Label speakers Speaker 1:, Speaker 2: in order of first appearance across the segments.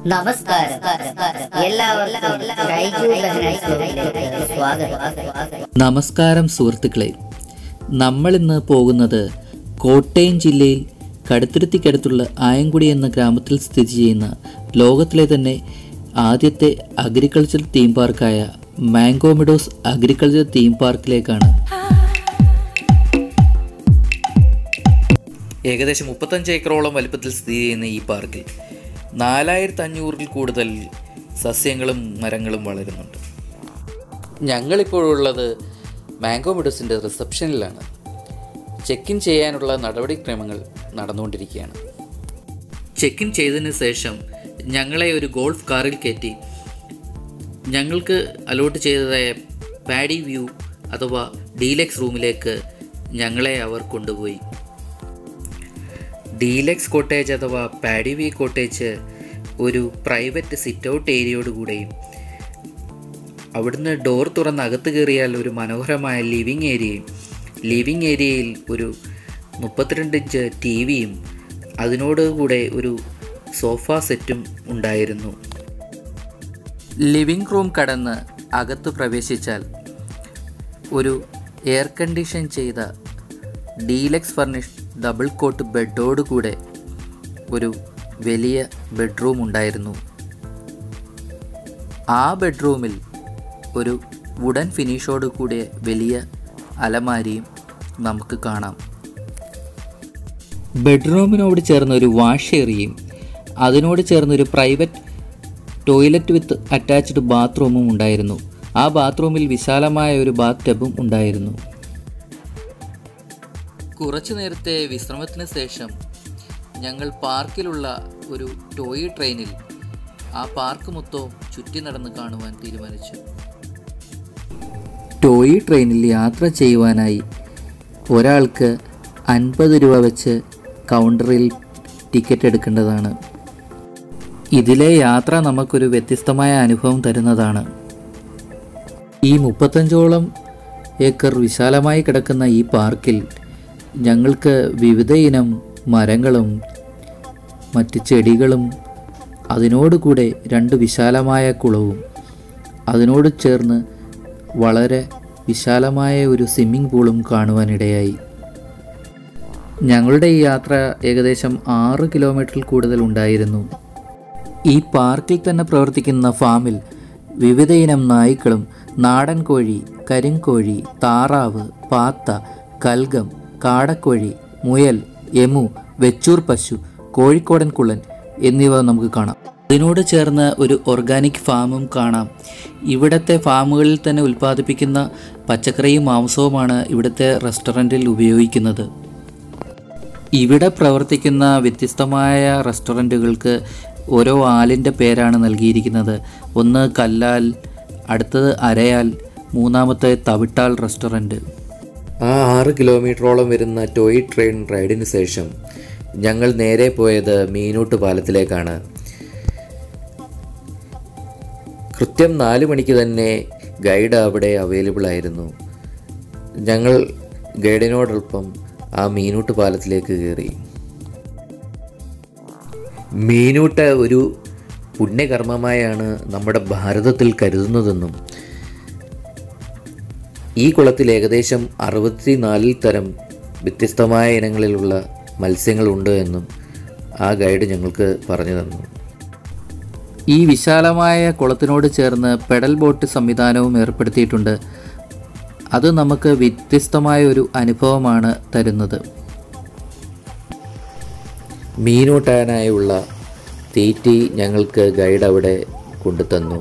Speaker 1: നമസ്കാരം എല്ലാവർക്കും കൈജു ബഹനായി ബ്ലോഗിലേക്ക് സ്വാഗതം
Speaker 2: നമസ്കാരം സുഹൃത്തുക്കളെ നമ്മൾ ഇന്ന് പോകുന്നത് കോട്ടയം ജില്ലയിൽ കടുത്തുരുത്തിക്കടുത്തുള്ള ആയങ്കുടി എന്ന ഗ്രാമത്തിൽ സ്ഥിതി ചെയ്യുന്ന ലോകത്തിലെ തന്നെ ആദ്യത്തെ അഗ്രികൾച്ചർ തീം പാർക്കായ മാംഗോമിഡോസ് അഗ്രികൾച്ചർ തീം പാർക്കിലേക്കാണ് ഏകദേശം മുപ്പത്തഞ്ച് ഏക്കറോളം വലുപ്പത്തിൽ സ്ഥിതി ചെയ്യുന്ന ഈ പാർക്കിൽ നാലായിരത്തി അഞ്ഞൂറിൽ കൂടുതൽ സസ്യങ്ങളും മരങ്ങളും വളരുന്നുണ്ട് ഞങ്ങളിപ്പോഴുള്ളത് മാംഗോ മിഡോസിൻ്റെ റിസപ്ഷനിലാണ് ചെക്ക് ഇൻ ചെയ്യാനുള്ള നടപടിക്രമങ്ങൾ നടന്നുകൊണ്ടിരിക്കുകയാണ് ചെക്ക് ഇൻ ചെയ്തതിന് ശേഷം ഞങ്ങളെ ഒരു ഗോൾഫ് കാറിൽ കയറ്റി ഞങ്ങൾക്ക് അലോട്ട് ചെയ്തതായ പാഡി വ്യൂ അഥവാ ഡീലക്സ് റൂമിലേക്ക് ഞങ്ങളെ അവർ കൊണ്ടുപോയി ഡീലക്സ് കോട്ടേജ് അഥവാ പാഡി വ്യൂ കോട്ടേജ് ഒരു പ്രൈവറ്റ് സിറ്റ് ഔട്ട് ഏരിയയോടുകൂടെയും അവിടുന്ന് ഡോർ തുറന്ന് അകത്ത് കയറിയാൽ ഒരു മനോഹരമായ ലിവിങ് ഏരിയയും ലിവിങ് ഏരിയയിൽ ഒരു മുപ്പത്തിരണ്ട് ഇഞ്ച് ടി വിയും അതിനോട് കൂടെ ഒരു സോഫ സെറ്റും ഉണ്ടായിരുന്നു ലിവിംഗ് റൂം കടന്ന് അകത്ത് പ്രവേശിച്ചാൽ ഒരു എയർ കണ്ടീഷൻ ചെയ്ത ഡീലക്സ് ഫർണിഷ് ഡബിൾ കോട്ട് ബെഡോട് കൂടെ ഒരു വലിയ ബെഡ്റൂം ഉണ്ടായിരുന്നു ആ ബെഡ്റൂമിൽ ഒരു വുഡൻ ഫിനിഷോട് കൂടിയ വലിയ അലമാരിയും നമുക്ക് കാണാം ബെഡ്റൂമിനോട് ചേർന്ന് ഒരു വാഷ് ഏറിയയും അതിനോട് ചേർന്ന് ഒരു പ്രൈവറ്റ് ടോയ്ലറ്റ് വിത്ത് അറ്റാച്ച്ഡ് ബാത്റൂമും ഉണ്ടായിരുന്നു ആ ബാത്റൂമിൽ വിശാലമായ ഒരു ബാത്ത് ടബും ഉണ്ടായിരുന്നു കുറച്ചു നേരത്തെ വിശ്രമത്തിന് ശേഷം ഞങ്ങൾ പാർക്കിലുള്ള ഒരു ടോയ് ട്രെയിനിൽ ആ പാർക്ക് മൊത്തവും ചുറ്റി നടന്ന് കാണുവാൻ തീരുമാനിച്ചു ടോയ് ട്രെയിനിൽ യാത്ര ചെയ്യുവാനായി ഒരാൾക്ക് അൻപത് രൂപ വെച്ച് കൗണ്ടറിൽ ടിക്കറ്റ് എടുക്കേണ്ടതാണ് ഇതിലെ യാത്ര നമുക്കൊരു വ്യത്യസ്തമായ അനുഭവം തരുന്നതാണ് ഈ മുപ്പത്തഞ്ചോളം ഏക്കർ വിശാലമായി കിടക്കുന്ന ഈ പാർക്കിൽ ഞങ്ങൾക്ക് വിവിധ ഇനം മരങ്ങളും മറ്റ് ചെടികളും അതിനോട് കൂടെ രണ്ട് വിശാലമായ കുളവും അതിനോട് ചേർന്ന് വളരെ വിശാലമായ ഒരു സ്വിമ്മിംഗ് പൂളും കാണുവാനിടയായി ഞങ്ങളുടെ ഈ യാത്ര ഏകദേശം ആറ് കിലോമീറ്ററിൽ കൂടുതൽ ഉണ്ടായിരുന്നു ഈ പാർക്കിൽ തന്നെ പ്രവർത്തിക്കുന്ന ഫാമിൽ വിവിധ ഇനം നായ്ക്കളും നാടൻ കോഴി കരിങ്കോഴി താറാവ് പാത്ത കൽഗം കാടക്കോഴി മുയൽ എമു വെച്ചൂർ പശു കോഴിക്കോടൻ കുള്ളൻ എന്നിവ നമുക്ക് കാണാം ഇതിനോട് ചേർന്ന് ഒരു ഓർഗാനിക് ഫാമും കാണാം ഇവിടുത്തെ ഫാമുകളിൽ തന്നെ ഉൽപ്പാദിപ്പിക്കുന്ന പച്ചക്കറിയും മാംസവുമാണ് ഇവിടുത്തെ റെസ്റ്റോറൻറ്റിൽ ഉപയോഗിക്കുന്നത് ഇവിടെ പ്രവർത്തിക്കുന്ന വ്യത്യസ്തമായ റെസ്റ്റോറൻറ്റുകൾക്ക് ഓരോ ആലിൻ്റെ പേരാണ് നൽകിയിരിക്കുന്നത് ഒന്ന് കല്ലാൽ അടുത്തത് അരയാൽ മൂന്നാമത്തെ തവിട്ടാൽ റെസ്റ്റോറൻറ്റ് ആ ആറ് കിലോമീറ്ററോളം വരുന്ന ടോയ് ട്രെയിൻ റൈഡിന് ശേഷം ഞങ്ങൾ നേരെ പോയത് മീനൂട്ട് പാലത്തിലേക്കാണ് കൃത്യം നാല് മണിക്ക് തന്നെ ഗൈഡ് അവിടെ അവൈലബിൾ ആയിരുന്നു ഞങ്ങൾ ഗൈഡിനോടൊപ്പം ആ മീനൂട്ട് പാലത്തിലേക്ക് കയറി മീനൂട്ട് ഒരു പുണ്യകർമ്മമായാണ് നമ്മുടെ ഭാരതത്തിൽ കരുതുന്നതെന്നും ഈ കുളത്തിൽ ഏകദേശം അറുപത്തിനാലിൽ തരം വ്യത്യസ്തമായ ഇനങ്ങളിലുള്ള മത്സ്യങ്ങളുണ്ട് എന്നും ആ ഗൈഡ് ഞങ്ങൾക്ക് പറഞ്ഞു തന്നു ഈ വിശാലമായ കുളത്തിനോട് ചേർന്ന് പെഡൽ ബോട്ട് സംവിധാനവും ഏർപ്പെടുത്തിയിട്ടുണ്ട് അത് നമുക്ക് വ്യത്യസ്തമായ ഒരു അനുഭവമാണ് തരുന്നത് മീനോട്ടാനായുള്ള തീറ്റി ഞങ്ങൾക്ക് ഗൈഡ് അവിടെ കൊണ്ടുതന്നു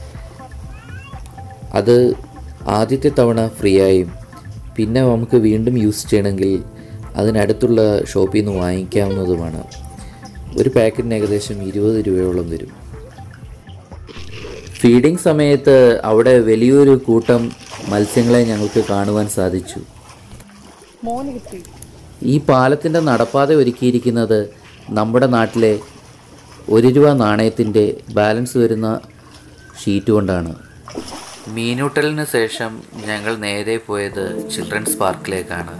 Speaker 2: അത് ആദ്യത്തെ തവണ ഫ്രീ ആയും പിന്നെ നമുക്ക് വീണ്ടും യൂസ് ചെയ്യണമെങ്കിൽ അതിനടുത്തുള്ള ഷോപ്പിൽ നിന്ന് വാങ്ങിക്കാവുന്നതുമാണ് ഒരു പാക്കറ്റിന് ഏകദേശം ഇരുപത് രൂപയോളം വരും ഫീഡിംഗ് സമയത്ത് അവിടെ വലിയൊരു കൂട്ടം മത്സ്യങ്ങളെ ഞങ്ങൾക്ക് കാണുവാൻ സാധിച്ചു ഈ പാലത്തിൻ്റെ നടപ്പാത ഒരുക്കിയിരിക്കുന്നത് നമ്മുടെ നാട്ടിലെ ഒരു രൂപ നാണയത്തിൻ്റെ ബാലൻസ് വരുന്ന ഷീറ്റ് കൊണ്ടാണ് മീനൂട്ടലിന് ശേഷം ഞങ്ങൾ നേരെ പോയത് ചിൽഡ്രൻസ് പാർക്കിലേക്കാണ്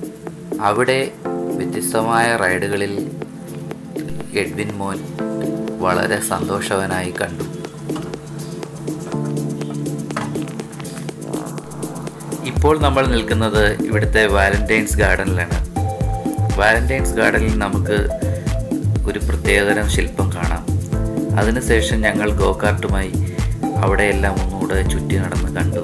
Speaker 2: അവിടെ വ്യത്യസ്തമായ റൈഡുകളിൽ എഡ്വിൻ മോൻ വളരെ സന്തോഷവനായി കണ്ടു ഇപ്പോൾ നമ്മൾ നിൽക്കുന്നത് ഇവിടുത്തെ വാലന്റൈൻസ് ഗാർഡനിലാണ് വാലന്റൈൻസ് ഗാർഡനിൽ നമുക്ക് ഒരു പ്രത്യേകതരം ശില്പം കാണാം അതിനുശേഷം ഞങ്ങൾ ഗോകാർട്ടുമായി അവിടെയെല്ലാം ഒന്നുകൂടെ ചുറ്റി നടന്ന് കണ്ടു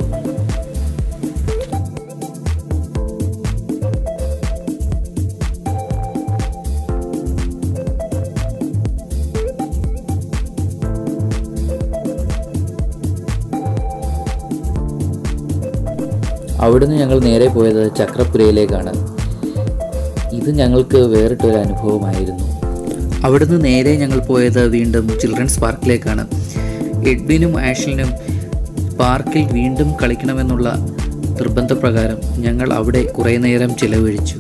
Speaker 2: അവിടുന്ന് ഞങ്ങൾ നേരെ പോയത് ചക്രപുരയിലേക്കാണ് ഇത് ഞങ്ങൾക്ക് വേറിട്ടൊരു അനുഭവമായിരുന്നു അവിടുന്ന് നേരെ ഞങ്ങൾ പോയത് വീണ്ടും ചിൽഡ്രൻസ് പാർക്കിലേക്കാണ് എഡ്വിനും ആഷ്ലിനും പാർക്കിൽ വീണ്ടും കളിക്കണമെന്നുള്ള നിർബന്ധപ്രകാരം ഞങ്ങൾ അവിടെ കുറേ നേരം ചിലവഴിച്ചു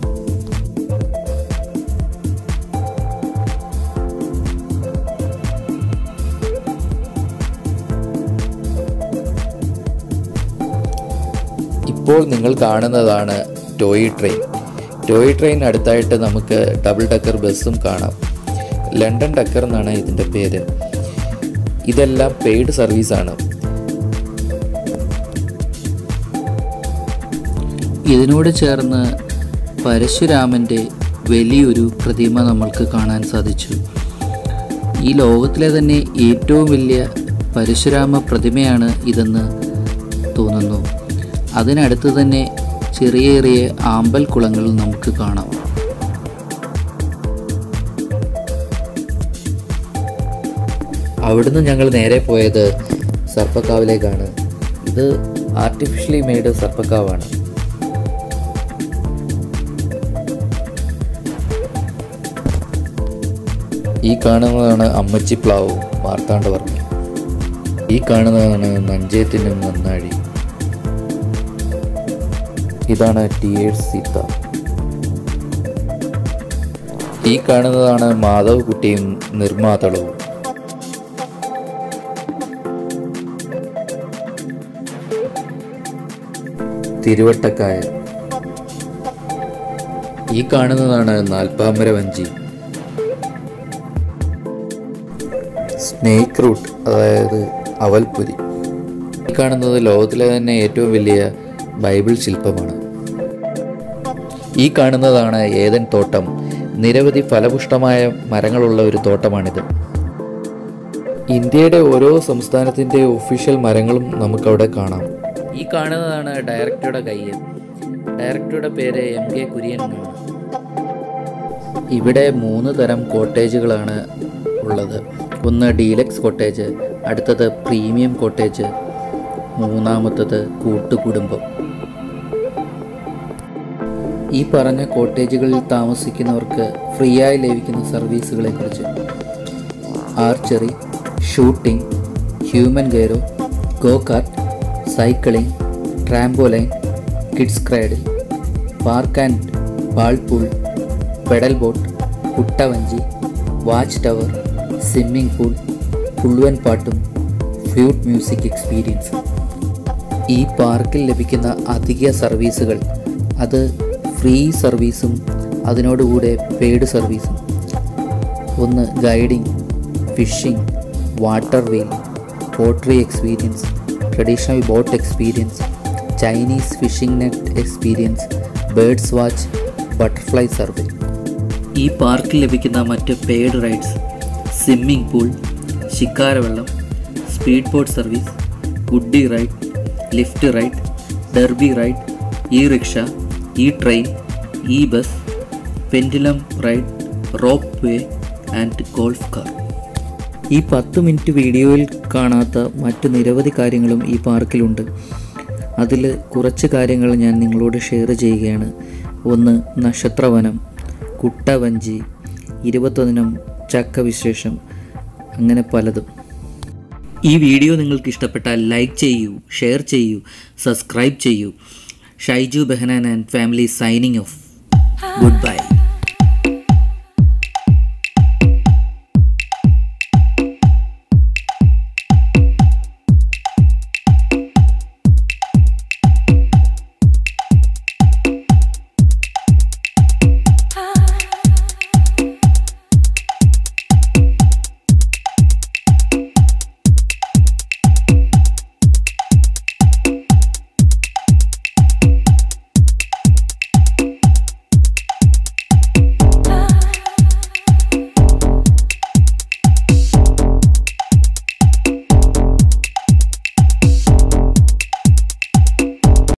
Speaker 2: ഇപ്പോൾ നിങ്ങൾ കാണുന്നതാണ് ടോയ് ട്രെയിൻ ടോയ് ട്രെയിൻ അടുത്തായിട്ട് നമുക്ക് ഡബിൾ ഡക്കർ ബസ്സും കാണാം ലണ്ടൻ ഡക്കർ എന്നാണ് ഇതിൻ്റെ പേര് ഇതെല്ലാം പെയ്ഡ് സർവീസാണ് ഇതിനോട് ചേർന്ന് പരശുരാമൻ്റെ വലിയൊരു പ്രതിമ നമ്മൾക്ക് കാണാൻ സാധിച്ചു ഈ ലോകത്തിലെ തന്നെ ഏറ്റവും വലിയ പരശുരാമ പ്രതിമയാണ് ഇതെന്ന് തോന്നുന്നു അതിനടുത്ത് തന്നെ ചെറിയ ചെറിയ ആമ്പൽ കുളങ്ങൾ നമുക്ക് കാണാം അവിടുന്ന് ഞങ്ങൾ നേരെ പോയത് സർപ്പക്കാവിലേക്കാണ് ഇത് ആർട്ടിഫിഷ്യലി മെയ്ഡ് സർപ്പക്കാവാണ് ഈ കാണുന്നതാണ് അമ്മച്ചി പ്ലാവ് മാർത്താണ്ഡവർമ്മ ഈ കാണുന്നതാണ് നഞ്ചേത്തിനും നന്നാഴി ഇതാണ് ടിയേഴ്സ് സീത ഈ കാണുന്നതാണ് മാധവ് കുട്ടിയും നിർമ്മാതളവും തിരുവട്ടക്കായ ഈ കാണുന്നതാണ് നാൽപ്പാമര വഞ്ചി സ്നേക്ക് റൂട്ട് അതായത് അവൽപുരി ഈ കാണുന്നത് ലോകത്തിലെ തന്നെ ഏറ്റവും വലിയ ബൈബിൾ ശില്പമാണ് ഈ കാണുന്നതാണ് ഏതൻ തോട്ടം നിരവധി ഫലപുഷ്ടമായ മരങ്ങളുള്ള ഒരു തോട്ടമാണിത് ഇന്ത്യയുടെ ഓരോ സംസ്ഥാനത്തിൻ്റെ ഒഫീഷ്യൽ മരങ്ങളും നമുക്കവിടെ കാണാം ഈ കാണുന്നതാണ് ഡയറക്ടറുടെ കയ്യ് ഡയറക്ടറുടെ പേര് എം കെ കുര്യൻ എന്നാണ് ഇവിടെ മൂന്ന് തരം കോട്ടേജുകളാണ് ഉള്ളത് ഒന്ന് ഡീലക്സ് കോട്ടേജ് അടുത്തത് പ്രീമിയം കോട്ടേജ് മൂന്നാമത്തത് കൂട്ടുകുടുംബം ഈ പറഞ്ഞ കോട്ടേജുകളിൽ താമസിക്കുന്നവർക്ക് ഫ്രീ ആയി ലഭിക്കുന്ന സർവീസുകളെ കുറിച്ച് archery shooting human gyro go kart cycling trampoline kids cradle park and ball pool pedal boat കുട്ടവഞ്ചി വാച്ച് ടവർ സ്വിമ്മിംഗ് പൂൾ പുള്ളുവൻ പാട്ടും ഫ്ലൂട്ട് മ്യൂസിക് എക്സ്പീരിയൻസ് ഈ പാർക്കിൽ ലഭിക്കുന്ന അധിക സർവീസുകൾ അത് ഫ്രീ സർവീസും അതിനോടുകൂടെ പെയ്ഡ് സർവീസും ഒന്ന് guiding fishing water wheel pottery experience traditional boat experience Chinese fishing net experience birds watch butterfly survey ഈ പാർക്കിൽ ലഭിക്കുന്ന മറ്റ് പെയ്ഡ് റൈഡ്സ് സ്വിമ്മിംഗ് പൂൾ ശിക്കാരവെള്ളം സ്പീഡ് ബോട്ട് സർവീസ് ഗുഡി ride lift ride derby ride e rickshaw e train e bus pendulum ride rope way and golf car ഈ പത്ത് minute വീഡിയോയിൽ കാണാത്ത മറ്റ് നിരവധി കാര്യങ്ങളും ഈ പാർക്കിലുണ്ട് അതിൽ കുറച്ച് കാര്യങ്ങൾ ഞാൻ നിങ്ങളോട് ഷെയർ ചെയ്യുകയാണ് ഒന്ന് നക്ഷത്രവനം കുട്ടവഞ്ചി ഇരുപത്തൊന്നിനം ചക്ക വിശേഷം അങ്ങനെ പലതും ഈ വീഡിയോ നിങ്ങൾക്ക് ഇഷ്ടപ്പെട്ടാൽ ലൈക്ക് ചെയ്യൂ ഷെയർ ചെയ്യൂ സബ്സ്ക്രൈബ് ചെയ്യൂ Shaiju Behanan and family signing off good by